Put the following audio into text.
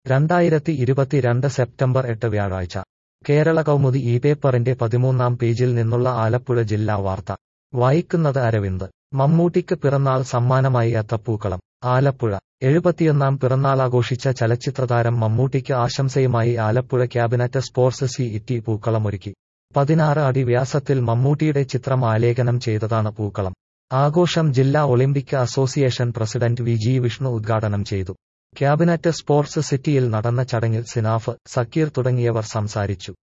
രണ്ടായിരത്തി ഇരുപത്തിരണ്ട് സെപ്റ്റംബർ എട്ട് വ്യാഴാഴ്ച കേരള കൗമുദി ഈ പേപ്പറിന്റെ പതിമൂന്നാം പേജിൽ നിന്നുള്ള ആലപ്പുഴ ജില്ലാ വാർത്ത വായിക്കുന്നത് അരവിന്ദ് മമ്മൂട്ടിക്ക് പിറന്നാൾ സമ്മാനമായി അത്തപ്പൂക്കളം ആലപ്പുഴ എഴുപത്തിയൊന്നാം പിറന്നാളാഘോഷിച്ച ചലച്ചിത്രതാരം മമ്മൂട്ടിക്ക് ആശംസയുമായി Alappuzha cabinet sports city പൂക്കളമൊരുക്കി പതിനാറ് അടി വ്യാസത്തിൽ മമ്മൂട്ടിയുടെ ചിത്രം ആലേഖനം ചെയ്തതാണ് പൂക്കളം ആഘോഷം ജില്ലാ Olympic association president V G Vishnu ഉദ്ഘാടനം ചെയ്തു ക്യാബിനറ്റ് സ്പോർട്സ് സിറ്റിയിൽ നടന്ന ചടങ്ങിൽ സിനാഫ് സക്കീർ തുടങ്ങിയവർ സംസാരിച്ചു